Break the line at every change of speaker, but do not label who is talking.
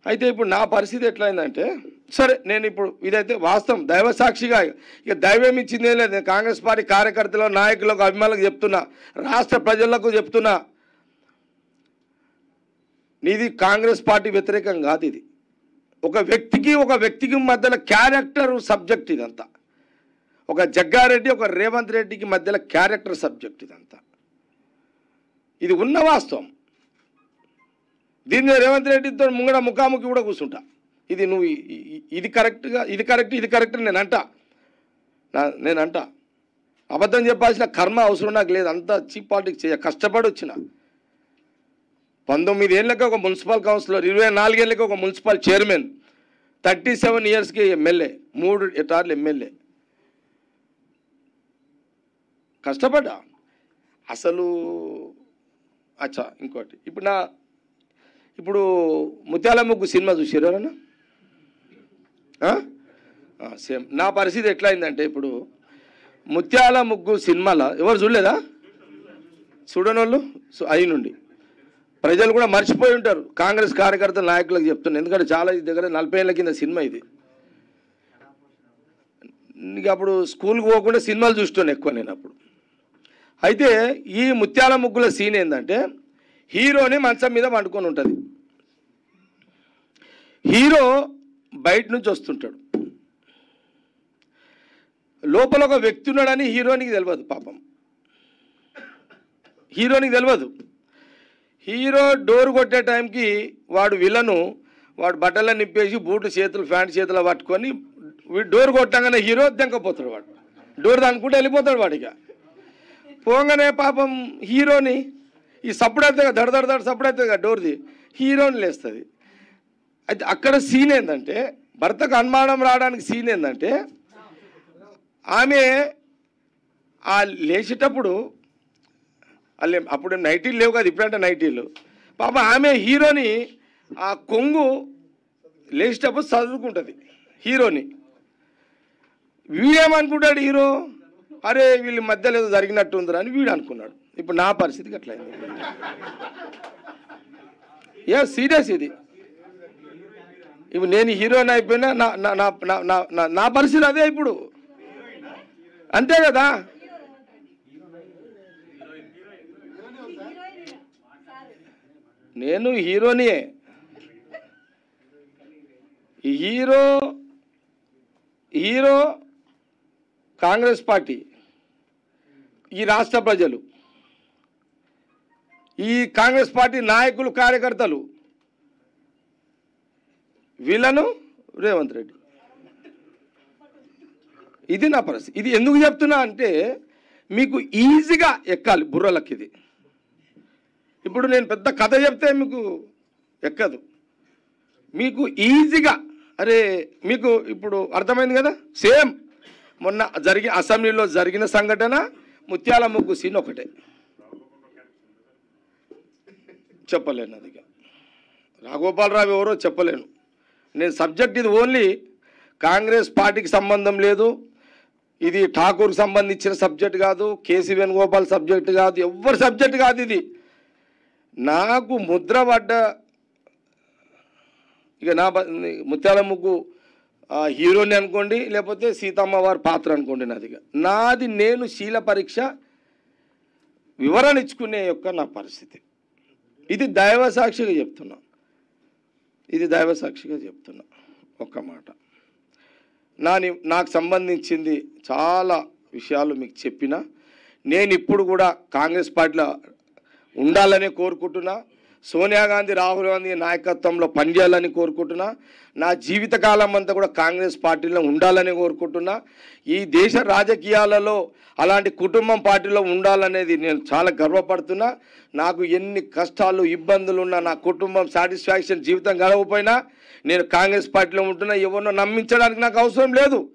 అయితే ఇప్పుడు నా పరిస్థితి ఎట్లయిందంటే సరే నేను ఇప్పుడు ఇదైతే వాస్తవం దైవ సాక్షిగా ఇక దైవం ఇచ్చిందే లేదు నేను కాంగ్రెస్ పార్టీ కార్యకర్తలు నాయకులకు అభిమానులకు చెప్తున్నా రాష్ట్ర ప్రజలకు చెప్తున్నా నీది కాంగ్రెస్ పార్టీ వ్యతిరేకం కాదు ఇది ఒక వ్యక్తికి ఒక వ్యక్తికి మధ్యలో క్యారెక్టర్ సబ్జెక్ట్ ఇదంతా ఒక జగ్గారెడ్డి ఒక రేవంత్ రెడ్డికి మధ్యలో క్యారెక్టర్ సబ్జెక్ట్ ఇదంతా ఇది ఉన్న వాస్తవం దీన్ని రేవంత్ రెడ్డితో ముంగడ ముఖాముఖి కూడా కూర్చుంటా ఇది నువ్వు ఇ- ఇ- ఇది కరెక్ట్గా ఇది కరెక్ట్ ఇది కరెక్ట్ అని నేను అంటా నా- నేను అంటా అబద్ధం చెప్పాల్సిన కర్మ అవసరం నాకు లేదు అంతా చీప్ పాలిటిక్స్ చేయ కష్టపడి వచ్చిన పంతొమ్మిది ఏళ్ళకి ఒక మున్సిపల్ కౌన్సిలర్ ఇరవై నాలుగేళ్ళకి ఒక మున్సిపల్ చైర్మన్ థర్టీ సెవెన్ ఇయర్స్కి ఎమ్మెల్యే మూడు ఎటార్లు ఎమ్మెల్యే కష్టపడ్డా అసలు అచ్చా ఇంకోటి ఇప్పుడు నా ఇప్పుడు ముత్యాల ముగ్గు సినిమా చూసారు ఎవరన్నా ఆ? ఆ, సేమ్ నా పరిస్థితి ఎట్లయిందంటే ఇప్పుడు ముత్యాల ముగ్గు సినిమాలో ఎవరు చూడలేదా చూడని వాళ్ళు సో- అయి నుండి ప్రజలు కూడా మర్చిపోయి ఉంటారు కాంగ్రెస్ కార్యకర్తల నాయకులకు చెప్తున్నాను ఎందుకంటే చాలా ఇది దగ్గర నలభై ఏళ్ళ కింద సినిమా ఇది ఇక అప్పుడు స్కూల్కి పోకుండా సినిమాలు చూస్తున్నాను ఎక్కువ నేను అప్పుడు అయితే ఈ ముత్యాల ముగ్గుల సీన్ ఏంటంటే హీరోని మంచం మీద పండుకొని ఉంటుంది హీరో బయట నుంచి వస్తుంటాడు లోపల ఒక వ్యక్తి ఉన్నాడని హీరోనికి తెలియదు పాపం హీరోనికి తెలియదు హీరో డోర్ కొట్టే టైంకి వాడు విలను వాడు బట్టలను నిప్పేసి బూట్లు చేతులు ప్యాంట్ చేతులు పట్టుకొని వీడు డోర్ కొట్టంగానే హీరో దెంకపోతాడు వాడు డోర్ దానుకుంటే వెళ్ళిపోతాడు వాడిగా పోగానే పాపం హీరోని ఈ సప్పుడు అవుతుంది కదా దడ దడ దడ సప్పుడు అవుతుంది కదా డోర్ది హీరోని లేస్తుంది అయితే అక్కడ సీన్ ఏంటంటే భర్తకు అనుమానం రావడానికి సీన్ ఏంటంటే ఆమె ఆ లేచేటప్పుడు వాళ్ళు అప్పుడు నైటీలు లేవు కదా ఇప్పుడంటే నైటీలు పాప ఆమె హీరోని ఆ కొంగు లేచేటప్పుడు చదువుకుంటుంది హీరోని వీడేమనుకుంటాడు హీరో అరే వీళ్ళ మధ్యలో ఏదో జరిగినట్టు ఉందిరా అని వీడు అనుకున్నాడు ఇప్పుడు నా పరిస్థితికి అట్లయింది ఏ సీరియస్ ఇది ఇప్పుడు నేను హీరోని అయిపోయినా నా నా నా నా- నా- నా- నా పరిస్థితి అదే ఇప్పుడు అంతే కదా నేను హీరోనియే ఈ హీరో హీరో కాంగ్రెస్ పార్టీ ఈ రాష్ట్ర ప్రజలు ఈ కాంగ్రెస్ పార్టీ నాయకులు కార్యకర్తలు వీళ్ళను రేవంత్ రెడ్డి ఇది నా పరిస్థితి ఇది ఎందుకు చెప్తున్నా అంటే మీకు ఈజీగా ఎక్కాలి బుర్రలకి ఇది ఇప్పుడు నేను పెద్ద కథ చెప్తే మీకు ఎక్కదు మీకు ఈజీగా అరే మీకు ఇప్పుడు అర్థమైంది కదా సేమ్ మొన్న జరిగి అసెంబ్లీలో జరిగిన సంఘటన ముత్యాల ముగ్గు సీన్ ఒకటే చెప్పలేను అది ఇక. రాఘోపాలరావు ఎవరో చెప్పలేను నేను సబ్జెక్ట్ ఇది ఓన్లీ కాంగ్రెస్ పార్టీకి సంబంధం లేదు ఇది ఠాకూర్కి సంబంధించిన సబ్జెక్ట్ కాదు కేసీ వేణుగోపాల్ సబ్జెక్ట్ కాదు ఎవరి సబ్జెక్ట్ కాదు ఇది నాకు ముద్ర పడ్డ ఇక నా బ- ముత్యాల ముగ్గు ఆ, హీరోని అనుకోండి లేకపోతే సీతమ్మ వారి పాత్ర అనుకోండి నాది ఇక. నాది నేను శీల పరీక్ష వివరణ ఇచ్చుకునే యొక్క నా పరిస్థితి ఇది దైవ సాక్షిగా చెప్తున్నా ఇది దైవ సాక్షిగా చెప్తున్నా ఒక్క మాట నా ని- నాకు సంబంధించింది చాలా విషయాలు మీకు చెప్పిన నేను ఇప్పుడు కూడా కాంగ్రెస్ పార్టీలో ఉండాలని కోరుకుంటున్నా సోనియా గాంధీ రాహుల్ గాంధీ నాయకత్వంలో పనిచేయాలని కోరుకుంటున్నా నా జీవితకాలం అంతా కూడా కాంగ్రెస్ పార్టీలో ఉండాలని కోరుకుంటున్నా ఈ దేశ రాజకీయాలలో అలాంటి కుటుంబం పార్టీలో ఉండాలనేది నేను చాలా గర్వపడుతున్నా నాకు ఎన్ని కష్టాలు ఇబ్బందులు ఉన్నా నా కుటుంబం సాటిస్ఫాక్షన్ జీవితం గడవపోయినా నేను కాంగ్రెస్ పార్టీలో ఉంటున్నా ఎవరినో నమ్మించడానికి నాకు అవసరం లేదు